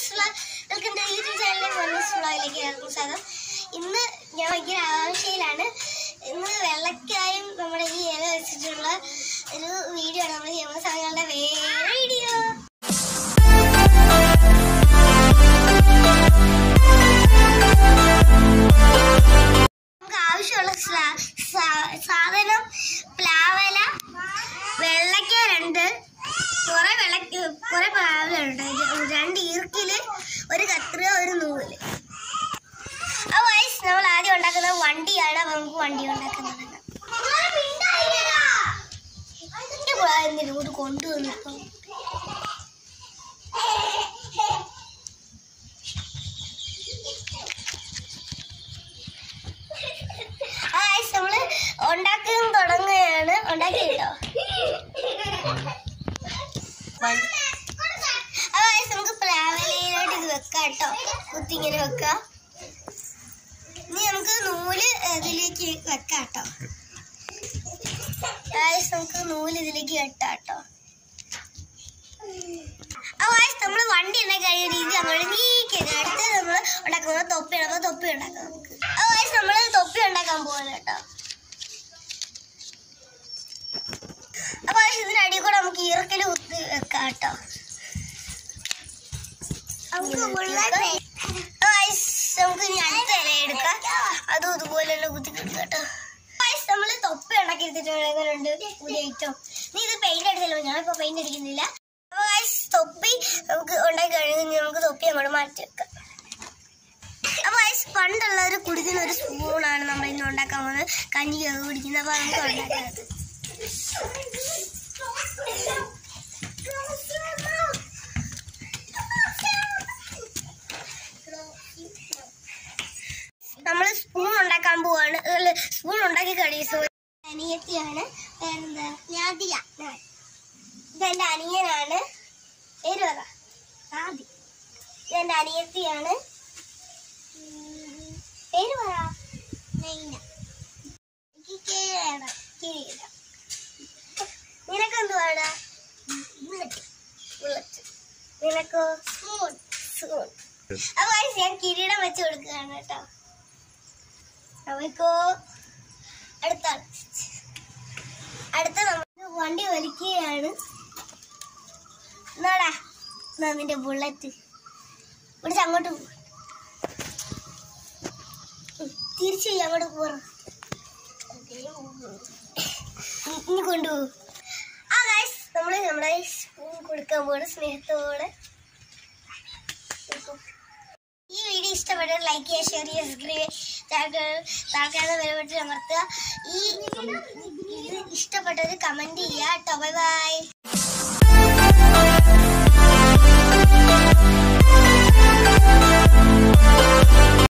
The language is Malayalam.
വെൽക്കൻ്റെ യൂട്യൂബ് ചാനലിലെ വണ്ണസ് വ്ളോഗിലേക്ക് എല്ലാവർക്കും സ്വാഗതം ഇന്ന് ഞാൻ ഭയങ്കര ആകാംക്ഷയിലാണ് ഇന്ന് വെള്ളക്കായും നമ്മുടെ ഈ ഇല വെച്ചിട്ടുള്ള ഒരു വീഡിയോ ആണ് നമ്മൾ ചെയ്യുന്ന സമയങ്ങളുടെ വേറെ വീഡിയോ നമുക്ക് ആവശ്യമുള്ള സാ- സാ- സാധനം പ്ലാവല വെള്ളക്ക രണ്ട് കുറെ വെള്ളക്ക കുറെ പ്ലാവലുണ്ട് രണ്ട് ഈർക്കില് ഒരു കത്രിക ഒരു നൂല് അപ്പോൾ guys, നമ്മൾ ആദ്യം ഉണ്ടാക്കുന്നത് വണ്ടിയാണ് അപ്പൊ നമുക്ക് വണ്ടി ഉണ്ടാക്കുന്നത് എന്തിനും കൂടി കൊണ്ടുവന്നിപ്പോ ആ guys, നമ്മള് ഉണ്ടാക്കാൻ തുടങ്ങുകയാണ് ഉണ്ടാക്കി കേട്ടോ അപ്പൊ guys, നമുക്ക് പ്ലാവലയിലോട്ട് ഇത് വെക്കാം കേട്ടോ കുത്തി ഇങ്ങനെ വെക്കാം ഇനി നമുക്ക് നൂല് ഇതിലേക്ക് വെക്കാം കേട്ടോ Guys, നമുക്ക് നൂല് ഇതിലേക്ക് കെട്ടാം കേട്ടോ അപ്പൊ guys, നമ്മള് വണ്ടി ഉണ്ടാക്കി കഴിഞ്ഞ രീതി നമ്മൾ നീക്കിയത് അടുത്ത് നമ്മൾ ഉണ്ടാക്കുന്നത് തൊപ്പി അപ്പൊ തൊപ്പി ഉണ്ടാക്കാം നമുക്ക് അപ്പൊ guys, നമ്മള് തൊപ്പി ഉണ്ടാക്കാൻ പോകുന്നത് കേട്ടോ അപ്പൊ guys, ഇതിനടി കൂടെ നമുക്ക് ഈർക്കല് കുത്തി വെക്കാം കേട്ടോ അപ്പൊ guys, നമുക്ക് ഇനി അടുത്ത ഇല എടുക്കാം അതും ഇതുപോലെ തന്നെ കുത്തി കൊടുക്കാം കേട്ടോ Guys, നമ്മള് തൊപ്പി ഉണ്ടാക്കി എടുത്തിട്ടുണ്ട് പുതിയ ഐറ്റം നീ ഇത് പെയിന്റ് അടിച്ചല്ലോ ഞാനിപ്പോ പെയിന്റ് അടിക്കുന്നില്ല അപ്പൊ guys, തൊപ്പി നമുക്ക് ഉണ്ടാക്കി കഴിഞ്ഞ് നമുക്ക് തൊപ്പി അങ്ങോട്ട് മാറ്റി വെക്കാം അപ്പൊ guys, പണ്ടുള്ള ഒരു കുടിക്കുന്ന ഒരു സ്പൂണാണ് നമ്മൾ ഇന്ന് ഉണ്ടാക്കാൻ പോകുന്നത് കഞ്ഞിയൊക്കെ കുടിക്കുന്നത് അപ്പൊ നമുക്ക് ഉണ്ടാക്കുന്നത് നമ്മൾ സ്പൂൺ ഉണ്ടാക്കാൻ പോവാണ് സ്പൂൺ ഉണ്ടാക്കി കഴിച്ചു അനിയത്തിയാണ് എന്താ നാദിയ ഇതെന്റെ അനിയനാണ് പേര് പറ ആദി ഇതെന്റെ അനിയത്തിയാണ് ഉം, പേര് പറ നൈന എനിക്ക് കിരീട കിരീട നിനക്കെന്തുവാണ് ബുള്ളറ്റ് ബുള്ളറ്റ് നിനക്കോ സ്പൂൺ സ്പൂൺ അപ്പൊ guys, ഞാൻ കിരീടം വെച്ച് കൊടുക്കുകയാണ് കേട്ടോ അവയ്ക്കോ അടുത്ത ആള്. അടുത്ത നമുക്ക് വണ്ടി വലിക്കുകയാണ് എന്നാടാ എന്നാ നിന്റെ ബുള്ളറ്റ് പിടിച്ച് അങ്ങോട്ട് പോ ഉം, തിരിച്ച് പോയി അങ്ങോട്ട് പോറ ഇനി കൊണ്ടുപോകും ആ ഗൈസ് നമ്മള് നമ്മുടെ സ്പൂൺ കൊടുക്കാൻ പോണ് സ്നേഹത്തോടെ കൊടുക്കും. ഈ വീഡിയോ ഇഷ്ടപ്പെട്ടത് ലൈക്ക് ചെയ്യുക ഷെയർ ചെയ്യുക സബ്സ്ക്രൈബ് താൽക്കാലം വിലപ്പെട്ട് അമർത്തുക ഈ ഇത് ഇഷ്ടപ്പെട്ടത് കമന്റ് ചെയ്യുക കേട്ടോ ബൈ ബൈ